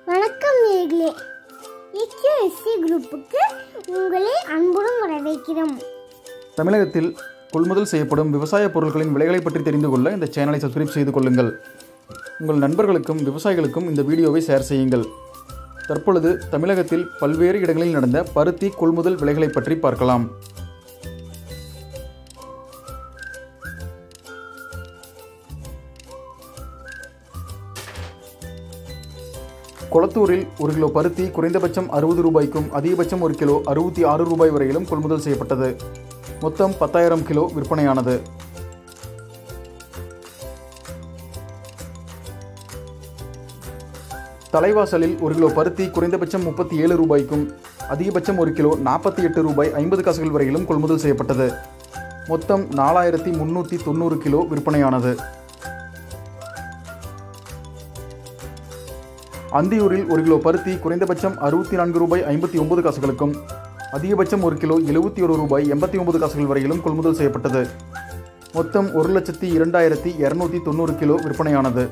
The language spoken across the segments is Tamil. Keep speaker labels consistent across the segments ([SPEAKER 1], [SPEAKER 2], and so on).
[SPEAKER 1] வணக்கம் நேர்களே எஸ்சி குரூப்புக்கு உங்களை அன்புடன் வரவேற்கிறோம்
[SPEAKER 2] தமிழகத்தில் கொள்முதல் செய்யப்படும் விவசாய பொருட்களின் விலைகளை பற்றி தெரிந்து கொள்ள இந்த சேனலை சப்ஸ்கிரைப் செய்து கொள்ளுங்கள் உங்கள் நண்பர்களுக்கும் விவசாயிகளுக்கும் இந்த வீடியோவை ஷேர் செய்யுங்கள் தற்பொழுது தமிழகத்தில் பல்வேறு இடங்களில் நடந்த பருத்தி கொள்முதல் விலைகளை பற்றி பார்க்கலாம் கொளத்தூரில் ஒரு கிலோ பருத்தி குறைந்தபட்சம் அறுபது ரூபாய்க்கும் அதிகபட்சம் ஒரு கிலோ அறுபத்தி ஆறு ரூபாய் வரையிலும் கொள்முதல் செய்யப்பட்டது மொத்தம் பத்தாயிரம் கிலோ விற்பனையானது தலைவாசலில் ஒரு கிலோ பருத்தி குறைந்தபட்சம் முப்பத்தி ஏழு ரூபாய்க்கும் அதிகபட்சம் ஒரு கிலோ நாற்பத்தி எட்டு ரூபாய் ஐம்பது காசுகள் வரையிலும் கொள்முதல் செய்யப்பட்டது மொத்தம் நாலாயிரத்தி முன்னூற்றி தொண்ணூறு கிலோ விற்பனையானது அந்தியூரில் ஒரு கிலோ பருத்தி குறைந்தபட்சம் அறுபத்தி நான்கு ரூபாய் ஐம்பத்தி ஒன்பது காசுகளுக்கும் அதிகபட்சம் ஒரு கிலோ எழுபத்தி ஒரு ரூபாய் எண்பத்தி ஒன்பது காசுகள் வரையிலும் கொள்முதல் செய்யப்பட்டது மொத்தம் ஒரு லட்சத்தி இரண்டாயிரத்தி இரநூத்தி தொண்ணூறு கிலோ விற்பனையானது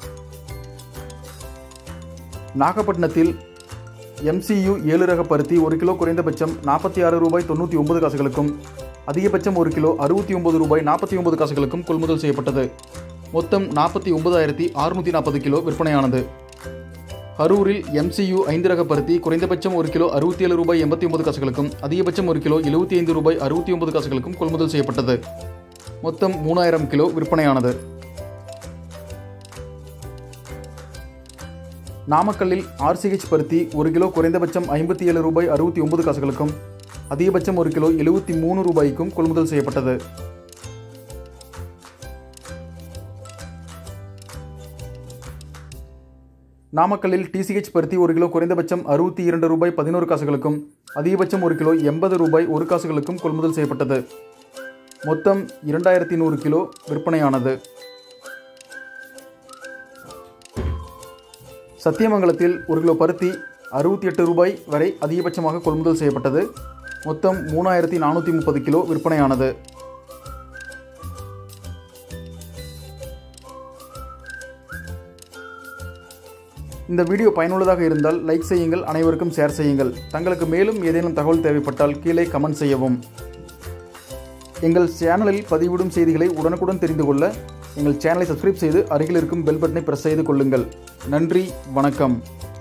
[SPEAKER 2] நாகப்பட்டினத்தில் எம்சியு ஏழு ரக பருத்தி ஒரு கிலோ குறைந்தபட்சம் நாற்பத்தி ஆறு ரூபாய் தொண்ணூற்றி ஒன்பது காசுகளுக்கும் அதிகபட்சம் ஒரு கிலோ அறுபத்தி ஒன்பது ரூபாய் நாற்பத்தி ஒன்பது காசுகளுக்கும் கொள்முதல் செய்யப்பட்டது மொத்தம் நாற்பத்தி ஒன்பதாயிரத்தி அறுநூற்றி நாற்பது கிலோ விற்பனையானது கரூரில் எம்சியு ஐந்து ரக பருத்தி குறைந்தபட்சம் ஒரு கிலோ அறுபத்தி ஏழு ரூபாய் எண்பத்தி ஒன்பது காசுகளுக்கும் அதிகபட்சம் ஒரு கிலோ எழுபத்தி ஐந்து ரூபாய் அறுபத்தி ஒன்பது காசுகளுக்கும் கொள்முதல் செய்யப்பட்டது மொத்தம் மூணாயிரம் கிலோ விற்பனையானது நாமக்கல்லில் ஆர்சிஹெச் பருத்தி ஒரு கிலோ குறைந்தபட்சம் ஐம்பத்தி ஏழு ரூபாய் அறுபத்தி ஒன்பது காசுகளுக்கும் அதிகபட்சம் ஒரு கிலோ எழுபத்தி மூணு ரூபாய்க்கும் கொள்முதல் செய்யப்பட்டது நாமக்கல்லில் டிசிஹெச் பருத்தி ஒரு கிலோ குறைந்தபட்சம் அறுபத்தி இரண்டு ரூபாய் பதினோரு காசுகளுக்கும் அதிகபட்சம் ஒரு கிலோ எண்பது ரூபாய் ஒரு காசுகளுக்கும் கொள்முதல் செய்யப்பட்டது மொத்தம் இரண்டாயிரத்தி நூறு கிலோ விற்பனையானது சத்தியமங்கலத்தில் ஒரு கிலோ பருத்தி அறுபத்தி எட்டு ரூபாய் வரை அதிகபட்சமாக கொள்முதல் செய்யப்பட்டது மொத்தம் மூணாயிரத்தி நானூற்றி முப்பது கிலோ விற்பனையானது இந்த வீடியோ பயனுள்ளதாக இருந்தால் லைக் செய்யுங்கள் அனைவருக்கும் ஷேர் செய்யுங்கள் தங்களுக்கு மேலும் ஏதேனும் தகவல் தேவைப்பட்டால் கீழே கமெண்ட் செய்யவும் எங்கள் சேனலில் பதிவிடும் செய்திகளை உடனுக்குடன் தெரிந்து கொள்ள எங்கள் சேனலை சப்ஸ்கிரைப் செய்து அருகில் இருக்கும் பெல் பட்டனை பிரஸ் செய்து கொள்ளுங்கள் நன்றி வணக்கம்